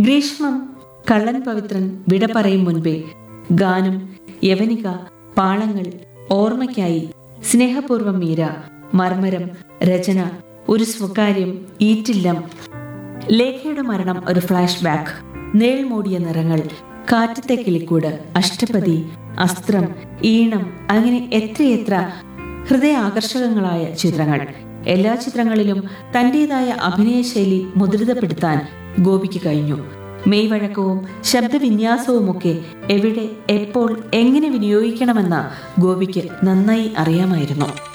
ഗ്രീഷ്മം കള്ളൻ പവിത്രൻ വിട പറയും മുൻപേ ഗാനം യവനിക പാളങ്ങൾ ഓർമ്മയ്ക്കായി സ്നേഹപൂർവം മീര മർമരം രചന ഒരു സ്വകാര്യം ഈറ്റില്ലം ലേഖയുടെ മരണം ഒരു ഫ്ലാഷ് ബാക്ക് നേൾ മൂടിയ നിറങ്ങൾ കാറ്റത്തെ കിളിക്കൂട് അഷ്ടപതി അസ്ത്രം ഈണം അങ്ങനെ എത്രയെത്ര ഹൃദയാകർഷകങ്ങളായ ചിത്രങ്ങൾ എല്ലാ ചിത്രങ്ങളിലും തന്റേതായ അഭിനയശൈലി മുദ്രിതപ്പെടുത്താൻ ഗോപിക്ക് കഴിഞ്ഞു മെയ്വഴക്കവും ശബ്ദവിന്യാസവുമൊക്കെ എവിടെ എപ്പോൾ എങ്ങനെ വിനിയോഗിക്കണമെന്ന ഗോപിക്ക് നന്നായി അറിയാമായിരുന്നു